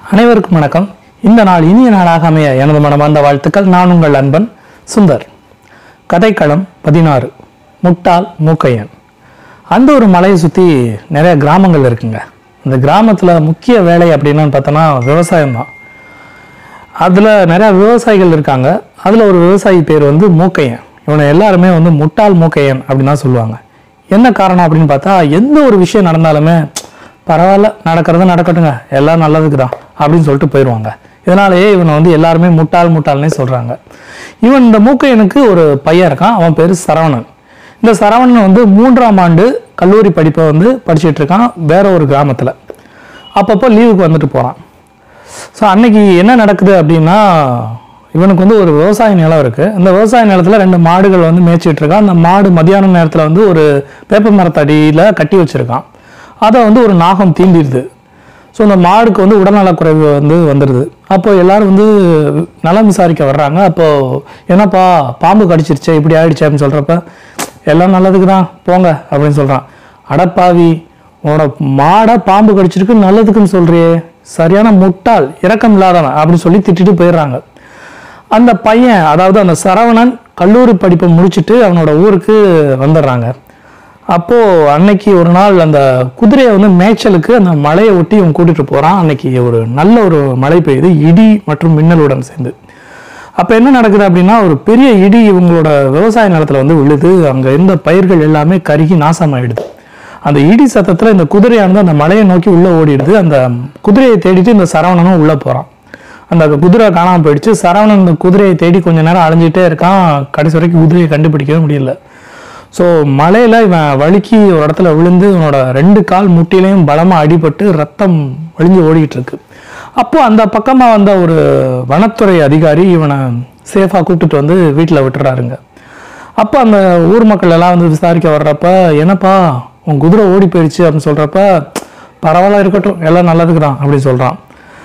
அனைவருக்கும் வணக்கம் இந்த நாள் இனிய நாளாக அமைய எனது மனமார்ந்த வாழ்த்துக்கள் நான் உங்கள் அன்பன் சுந்தர் கதைக்களம் பதினாறு முட்டாள் மூக்கையன் அந்த ஒரு மலையை சுற்றி நிறைய கிராமங்கள் இருக்குங்க இந்த கிராமத்தில் முக்கிய வேலை அப்படின்னு பார்த்தோன்னா விவசாயம் தான் அதில் நிறையா விவசாயிகள் இருக்காங்க அதில் ஒரு விவசாயி பேர் வந்து மூக்கையன் இவனை எல்லாருமே வந்து முட்டாள் மூக்கையன் அப்படின்னு தான் சொல்லுவாங்க என்ன காரணம் அப்படின்னு பார்த்தா எந்த ஒரு விஷயம் நடந்தாலுமே பரவாயில்ல நடக்கிறது நடக்கட்டுங்க எல்லாம் நல்லதுக்கு தான் அப்படின்னு சொல்லிட்டு போயிடுவாங்க இதனாலேயே இவனை வந்து எல்லாருமே முட்டாள் முட்டாள்னே சொல்கிறாங்க இவன் இந்த மூக்கையனுக்கு ஒரு பையன் இருக்கான் அவன் பேர் சரவணன் இந்த சரவணன் வந்து மூன்றாம் ஆண்டு கல்லூரி படிப்பை வந்து படிச்சுட்டு இருக்கான் வேற ஒரு கிராமத்தில் அப்பப்போ லீவுக்கு வந்துட்டு போகிறான் ஸோ அன்னைக்கு என்ன நடக்குது அப்படின்னா இவனுக்கு வந்து ஒரு விவசாய நிலம் இருக்கு அந்த விவசாய நிலத்துல ரெண்டு மாடுகள் வந்து மேய்ச்சிட்டு இருக்கான் அந்த மாடு மதியான நேரத்துல வந்து ஒரு வேப்ப மரத்தடியில கட்டி வச்சிருக்கான் அதை வந்து ஒரு நாகம் தீண்டிடுது ஸோ அந்த மாடுக்கு வந்து உடல்நலக்குறைவு வந்து வந்துடுது அப்போ எல்லாரும் வந்து நலம் விசாரிக்க வர்றாங்க அப்போ என்னப்பா பாம்பு கடிச்சிருச்சே இப்படி ஆயிடுச்சே அப்படின்னு சொல்றப்ப எல்லாம் நல்லதுக்கு தான் போங்க அப்படின்னு சொல்றான் அடப்பாவி உன்னோட மாடை பாம்பு கடிச்சிருக்கு நல்லதுக்குன்னு சொல்றியே சரியான முட்டாள் இரக்கம் இல்லாதவன் அப்படின்னு சொல்லி திட்டிட்டு போயிடுறாங்க அந்த பையன் அதாவது அந்த சரவணன் கல்லூரி படிப்பை முடிச்சுட்டு அவனோட ஊருக்கு வந்துடுறாங்க அப்போ அன்னைக்கு ஒரு நாள் அந்த குதிரையை வந்து மேய்ச்சலுக்கு அந்த மலையை ஒட்டி இவன் கூட்டிட்டு போறான் அன்னைக்கு ஒரு நல்ல ஒரு மழை பெய்யுது இடி மற்றும் மின்னலுடன் சேர்ந்து அப்ப என்ன நடக்குது அப்படின்னா ஒரு பெரிய இடி இவங்களோட விவசாய நிலத்துல வந்து விழுது அங்க இருந்த பயிர்கள் எல்லாமே கருகி நாசமாயிடுது அந்த இடி சத்தத்துல இந்த குதிரையானது அந்த மலையை நோக்கி உள்ள ஓடிடுது அந்த குதிரையை தேடிட்டு இந்த சரவணனும் உள்ள போறான் அந்த குதிரை காணாம போயிடுச்சு சரவணன் இந்த குதிரையை தேடி கொஞ்ச நேரம் அலைஞ்சிட்டே இருக்கான் கடைசி வரைக்கும் குதிரையை கண்டுபிடிக்கவே முடியல ஸோ மலையில இவன் வழுக்கி ஒரு இடத்துல விழுந்து இவனோட ரெண்டு கால் முட்டிலையும் பலமா அடிபட்டு ரத்தம் வழிஞ்சு ஓடிட்டு இருக்கு அப்போ அந்த பக்கமா வந்த ஒரு வனத்துறை அதிகாரி இவனை சேஃபா கூப்பிட்டுட்டு வந்து வீட்டில் விட்டுறாருங்க அப்போ அந்த ஊர் மக்கள் எல்லாம் வந்து விசாரிக்க வர்றப்ப என்னப்பா உன் குதிரை ஓடி போயிடுச்சு அப்படின்னு சொல்றப்ப பரவாயில்ல இருக்கட்டும் எல்லாம் நல்லதுக்கு தான் அப்படின்னு சொல்றான்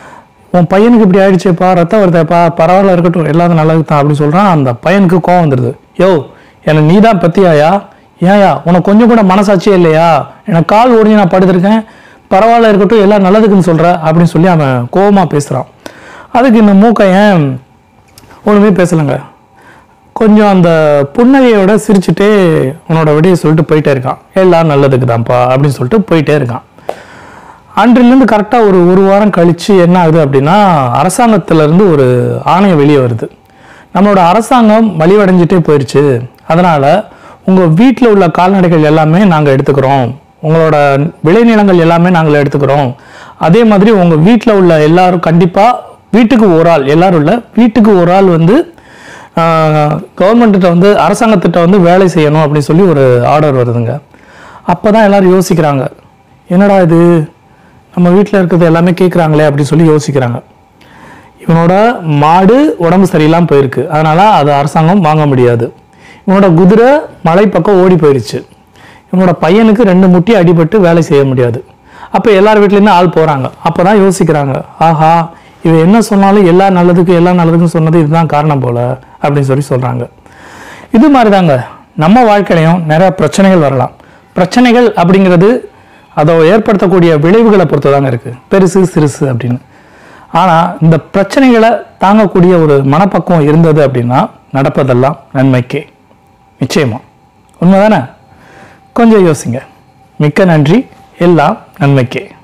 உன் பையனுக்கு இப்படி ஆயிடுச்சேப்பா ரத்தம் வருதேப்பா பரவாயில்ல இருக்கட்டும் எல்லாரும் நல்லதுக்கு தான் அப்படின்னு சொல்றான் அந்த பையனுக்கு கோவம் வந்துடுது யோ எனக்கு நீ தான் பத்தியாயா ஏன்யா உனக்கு கொஞ்சம் கூட மனசாட்சியே இல்லையா எனக்கு கால் ஓடி நான் படுத்திருக்கேன் பரவாயில்ல இருக்கட்டும் எல்லாம் நல்லதுக்குன்னு சொல்ற அப்படின்னு சொல்லி அவன் கோவமா பேசுறான் அதுக்கு இந்த மூக்கையன் ஒண்ணுமே பேசலைங்க கொஞ்சம் அந்த புன்னகையோட சிரிச்சுட்டே உன்னோட விடையை சொல்லிட்டு போயிட்டே இருக்கான் எல்லாம் நல்லதுக்கு தான்ப்பா அப்படின்னு சொல்லிட்டு போயிட்டே இருக்கான் அன்றிலிருந்து கரெக்டாக ஒரு ஒரு வாரம் கழிச்சு என்ன ஆகுது அப்படின்னா அரசாங்கத்திலேருந்து ஒரு ஆணையம் வெளியே வருது நம்மளோட அரசாங்கம் வலிவடைஞ்சிட்டே போயிடுச்சு அதனால உங்கள் வீட்டில் உள்ள கால்நடைகள் எல்லாமே நாங்கள் எடுத்துக்கிறோம் உங்களோட விளைநிலங்கள் எல்லாமே நாங்கள் எடுத்துக்கிறோம் அதே மாதிரி உங்கள் வீட்டில் உள்ள எல்லாரும் கண்டிப்பாக வீட்டுக்கு ஒரு ஆள் எல்லாரும் இல்லை வீட்டுக்கு ஒரு ஆள் வந்து கவர்மெண்ட்டிட்ட வந்து அரசாங்கத்திட்ட வந்து வேலை செய்யணும் அப்படின்னு சொல்லி ஒரு ஆர்டர் வருதுங்க அப்போ தான் எல்லாரும் யோசிக்கிறாங்க என்னடா இது நம்ம வீட்டில் இருக்கிறது எல்லாமே கேட்குறாங்களே அப்படின்னு சொல்லி யோசிக்கிறாங்க இவனோட மாடு உடம்பு சரியில்லாமல் போயிருக்கு அதனால அது அரசாங்கம் வாங்க முடியாது இவனோட குதிரை மலை பக்கம் ஓடி போயிருச்சு இவனோட பையனுக்கு ரெண்டு முட்டி அடிபட்டு வேலை செய்ய முடியாது அப்போ எல்லார் வீட்லேருந்து ஆள் போகிறாங்க அப்போ தான் யோசிக்கிறாங்க ஆஹா இவன் என்ன சொன்னாலும் எல்லா நல்லதுக்கு எல்லா நல்லதுக்கும் சொன்னது இதுதான் காரணம் போல அப்படின்னு சொல்லி சொல்கிறாங்க இது மாதிரி தாங்க நம்ம வாழ்க்கையிலையும் நிறைய பிரச்சனைகள் வரலாம் பிரச்சனைகள் அப்படிங்கிறது அதை ஏற்படுத்தக்கூடிய விளைவுகளை பொறுத்து தாங்க இருக்கு பெருசு சிறுசு அப்படின்னு ஆனால் இந்த பிரச்சனைகளை தாங்கக்கூடிய ஒரு மனப்பக்குவம் இருந்தது அப்படின்னா நடப்பதெல்லாம் நன்மைக்கே நிச்சயமா உண்மைதானே கொஞ்சம் யோசிங்க மிக்க நன்றி எல்லாம் நன்மைக்கே